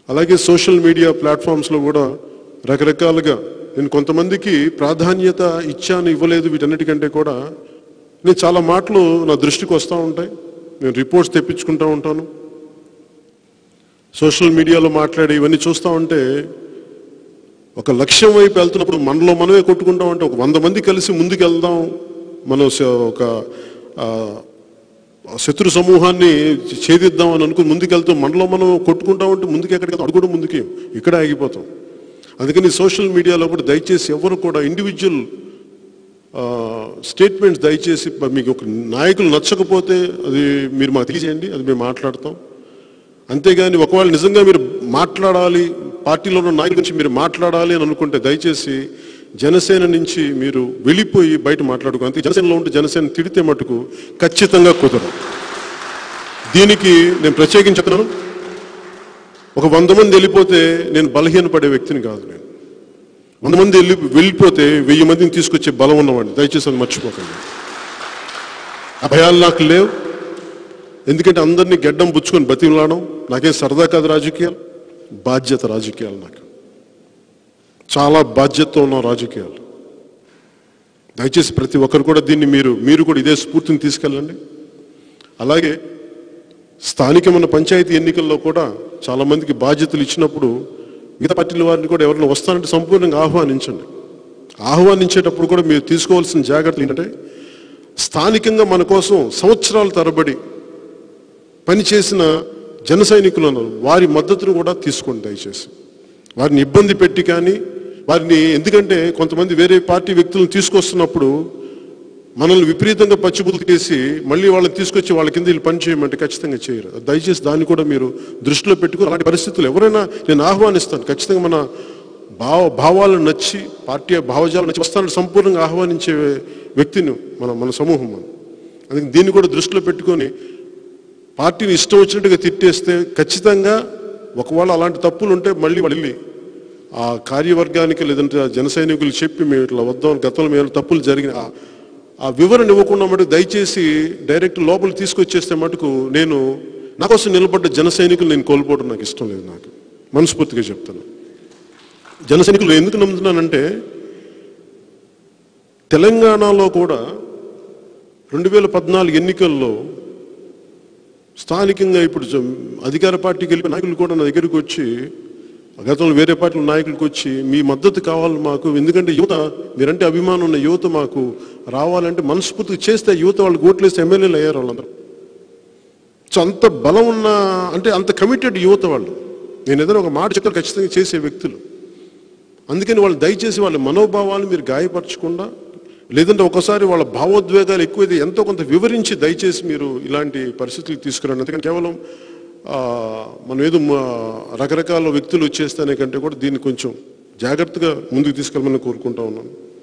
అలాగే social media ప్లాట్ఫామ్స్లో కూడా రకరకాలుగా నేను కొంతమందికి ప్రాధాన్యత ఇచ్చాను ఇవ్వలేదు వీటన్నిటికంటే కూడా నేను చాలా మాటలు నా దృష్టికి వస్తూ ఉంటాయి నేను రిపోర్ట్స్ తెప్పించుకుంటూ ఉంటాను సోషల్ మీడియాలో మాట్లాడే ఇవన్నీ చూస్తూ ఉంటే ఒక లక్ష్యం వైపు వెళ్తున్నప్పుడు మనలో మనమే కొట్టుకుంటాం అంటే ఒక వంద మంది కలిసి ముందుకు వెళ్దాం మనం స- ఒక ఆ, శత్రు సమూహాన్ని ఛేదిద్దాం అని అనుకుని ముందుకెళ్తూ మనలో మనం కొట్టుకుంటా ఉంటే ముందుకు ఎక్కడికి అది కూడా ముందుకే ఇక్కడ ఆగిపోతాం అందుకని సోషల్ మీడియాలో కూడా దయచేసి ఎవరు కూడా ఇండివిజువల్ స్టేట్మెంట్స్ దయచేసి మీకు ఒక నాయకులు నచ్చకపోతే అది మీరు మాకు తెలియజేయండి అది మేము మాట్లాడతాం అంతేగాని ఒకవేళ నిజంగా మీరు మాట్లాడాలి పార్టీలో ఉన్న నాయకుల గురించి మీరు మాట్లాడాలి అని అనుకుంటే దయచేసి జనసేన నుంచి మీరు వెళ్ళిపోయి బయట మాట్లాడుకో అంతే జనసేనలో ఉంటే జనసేన తిడితే మటుకు ఖచ్చితంగా కుదరదు దీనికి నేను ప్రత్యేకించి చెప్తున్నాను ఒక వంద మంది వెళ్ళిపోతే నేను బలహీనపడే వ్యక్తిని కాదు నేను వంద మంది వెళ్ళి వెళ్ళిపోతే వెయ్యి మందిని తీసుకొచ్చే బలం ఉన్నవాడిని దయచేసి అది మర్చిపోకండి ఆ భయాలు నాకు లేవు ఎందుకంటే అందరినీ గెడ్డం పుచ్చుకొని బతిమలాడడం నాకేం సరదా కాదు రాజకీయాలు బాధ్యత రాజకీయాలు నాకు చాలా బాధ్యతతో ఉన్న రాజకీయాలు దయచేసి ప్రతి ఒక్కరు కూడా దీన్ని మీరు మీరు కూడా ఇదే స్ఫూర్తిని తీసుకెళ్ళండి అలాగే స్థానికమైన పంచాయతీ ఎన్నికల్లో కూడా చాలా మందికి బాధ్యతలు ఇచ్చినప్పుడు మిగతా పార్టీల వారిని కూడా ఎవరైనా వస్తారంటే సంపూర్ణంగా ఆహ్వానించండి ఆహ్వానించేటప్పుడు కూడా మీరు తీసుకోవాల్సిన జాగ్రత్తలు ఏంటంటే స్థానికంగా మన కోసం సంవత్సరాల తరబడి పనిచేసిన జన సైనికులు ఉన్నారు వారి మద్దతును కూడా తీసుకోండి దయచేసి వారిని ఇబ్బంది పెట్టి కానీ వారిని ఎందుకంటే కొంతమంది వేరే పార్టీ వ్యక్తులను తీసుకొస్తున్నప్పుడు మనల్ని విపరీతంగా పచ్చిబుద్ధి చేసి మళ్ళీ వాళ్ళని తీసుకొచ్చి వాళ్ళ కింద వీళ్ళు పని చేయమంటే ఖచ్చితంగా చేయరు దయచేసి దాన్ని కూడా మీరు దృష్టిలో పెట్టుకుని అలాంటి పరిస్థితులు ఎవరైనా నేను ఆహ్వానిస్తాను ఖచ్చితంగా మన భావ భావాలను నచ్చి పార్టీ భావజాలను నచ్చి వస్తానని సంపూర్ణంగా ఆహ్వానించే వ్యక్తిని మన మన సమూహం మనం అందుకని దీన్ని కూడా దృష్టిలో పెట్టుకొని పార్టీని ఇష్టం వచ్చినట్టుగా తిట్టేస్తే ఖచ్చితంగా ఒకవేళ అలాంటి తప్పులు ఉంటే మళ్ళీ వాళ్ళు వెళ్ళి ఆ కార్యవర్గానికి లేదంటే ఆ జన సైనికులు చెప్పి మేము ఇట్లా వద్దాం గతంలో మేము తప్పులు జరిగిన ఆ- ఆ వివరణ ఇవ్వకుండా మటుకు దయచేసి డైరెక్ట్ లోపల తీసుకొచ్చేస్తే మటుకు నేను నా కోసం నిలబడ్డ జన సైనికులు నేను కోల్పోవడం నాకు ఇష్టం లేదు నాకు మనస్ఫూర్తిగా చెప్తాను జన సైనికులు ఎందుకు నమ్ముతున్నానంటే తెలంగాణలో కూడా రెండు వేల పద్నాలుగు ఎన్నికల్లో స్థానికంగా ఇప్పుడు జ- అధికార పార్టీకి వెళ్ళిన నాయకులు కూడా నా దగ్గరికి వచ్చి గతంలో వేరే పార్టీల నాయకులకు వచ్చి మీ మద్దతు కావాలి మాకు ఎందుకంటే యువత మీరంటే అభిమానం ఉన్న యువత మాకు రావాలంటే మనస్ఫూర్తిగా చేస్తే యువత వాళ్ళకి ఓట్లేస్తే ఎమ్మెల్యేలు అయ్యారు వాళ్ళందరూ సో అంత బలం ఉన్న అంటే అంత కమిటెడ్ యువత వాళ్ళు నేను ఏదైనా ఒక మాట చెప్తే ఖచ్చితంగా చేసే వ్యక్తులు అందుకని వాళ్ళు దయచేసి వాళ్ళ మనోభావాలు మీరు గాయపరచకుండా లేదంటే ఒకసారి వాళ్ళ భావోద్వేగాలు ఎక్కువైతే ఎంతో కొంత వివరించి దయచేసి మీరు ఇలాంటి పరిస్థితులకు తీసుకురండి అందుకని కేవలం ఆ, మనం ఏదో మా రకరకాల వ్యక్తులు వచ్చేస్తానే కంటే కూడా దీన్ని కొంచెం జాగ్రత్తగా ముందుకు తీసుకెళ్ళమని కోరుకుంటా ఉన్నాను